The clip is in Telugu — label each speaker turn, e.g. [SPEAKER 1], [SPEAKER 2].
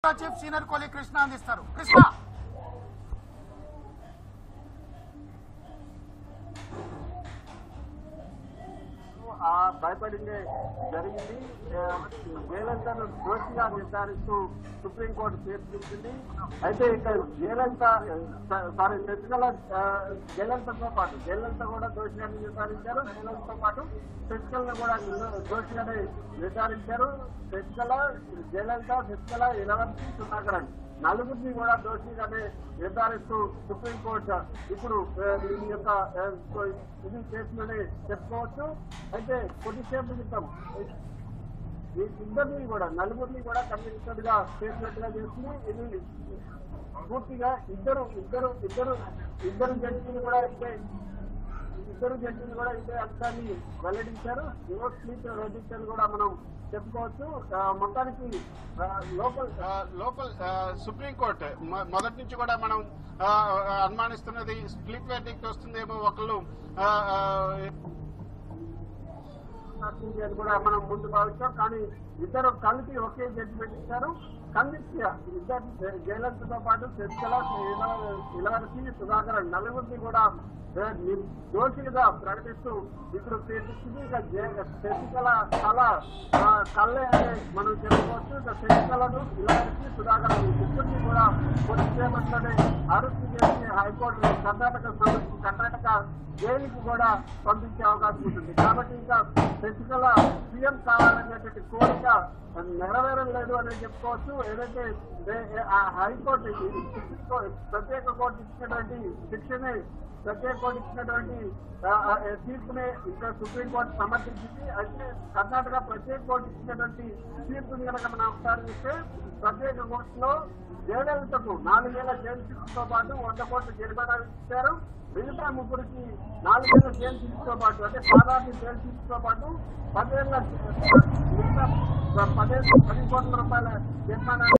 [SPEAKER 1] చీఫ్ సీనియర్ కోహ్లీ కృష్ణ అందిస్తారు కృష్ణ
[SPEAKER 2] ఆ భయపడిందే జరిగింది ఆ, జయలలితను దోషిగా నిర్ధారిస్తూ సుప్రీంకోర్టు తీర్పిచ్చింది అయితే ఇక్కడ జయలలిత ఆ, సారీ శశికళ ఆ, జయలలితతో పాటు జయలలిత కూడా దోషిగా నిర్ధారించారు జయలలితతో పాటు శశికళను కూడా దోషిగానే నిర్ధారించారు శశికళ జయలలిత శశికళ ఇలవంతి సుధాకరన్ నలుగురిని కూడా దోషిగానే నిర్ధారిస్తూ సుప్రీంకోర్టు ఇప్పుడు ఆ, ఈ యొక్క ఆ, ఇది చేసిందని చెప్పుకోవచ్చు అయితే కొద్దిసేపు క్రితం ఈ ఇద్దరిని కూడా నలుగురిని కూడా కన్విన్స్డ్ గా చేసినట్టుగా చేసింది ఇది పూర్తిగా ఇద్దరు ఇద్దరు ఇద్దరు ఇద్దరు జడ్జిలు కూడా ఇదే ఇద్దరు జడ్జిలు కూడా ఇదే అంశాన్ని వెల్లడించారు రివర్స్ స్లీప్ రెడ్డిషన్ కూడా మనం చెప్పుకోవచ్చు ఆ, మొత్తానికి ఆ, లోకల్
[SPEAKER 3] ఆ, లోకల్ ఆ, సుప్రీంకోర్టు మొ- మొదటి నుంచి కూడా మనం ఆ, ఆ, అనుమానిస్తున్నది స్ప్లిట్ వెర్డిక్ట్ వస్తుందేమో ఒకళ్ళు ఆ, ఆ,
[SPEAKER 2] నచ్చింది అని కూడా మనం ముందు భావించాం కానీ ఇద్దరు కలిపి ఒకే జడ్జిమెంట్ ఇచ్చారు కన్విక్స్ ఇద్దరు జయలలితతో పాటు శశికళ ఇలవరసి సుధాకర్ నలుగురిని కూడా ఏ, ని- దోషులుగా ప్రకటిస్తూ ఇప్పుడు తీర్చిచ్చింది ఇక జయ- శశికళ కళ ఆ, కళ్ళే అని మనం చెప్పుకోవచ్చు ఇక శశికళను ఇలవరసి సుధాకర్ ముగ్గురిని కూడా కొద్దిసేపట్లోనే అరెస్ట్ చేసి హైకోర్టు కర్ణాటక సంబంధించి కర్ణాటక జైలుకు కూడా పంపించే అవకాశం ఉంటుంది కాబట్టి ఇంకా శశికళ సీఎం కావాలనేటువంటి కోరిక నెరవేరలేదు అని చెప్పుకోవచ్చు ఏదైతే ఏ- ఏ- ఆ హైకోర్టు ఈ సుప్రీం కోర్టు ప్రత్యేక కోర్టు ఇచ్చినటువంటి శిక్షనే ప్రత్యేక కోర్టు ఇచ్చినటువంటి ఆ, ఆ, ఏ తీర్పునే ఇంకా సుప్రీంకోర్టు సమర్థించింది అయితే కర్ణాటక ప్రత్యేక కోర్టు ఇచ్చినటువంటి తీర్పుని కనుక మనం ఒకసారి చూస్తే ప్రత్యేక కోర్టులో జయలలితకు నాలుగేళ్ల జైలు శిక్షతో పాటు వంద కోట్ల జరిమానా ఇచ్చారు మిగతా ముగ్గురికి నాలుగేళ్ల జైలు శిక్షతో పాటు అంటే సాధారణ జైలు శిక్షతో పాటు పదేళ్ల మిగతా పదేళ్ళు పది కోట్ల రూపాయల జరిమానా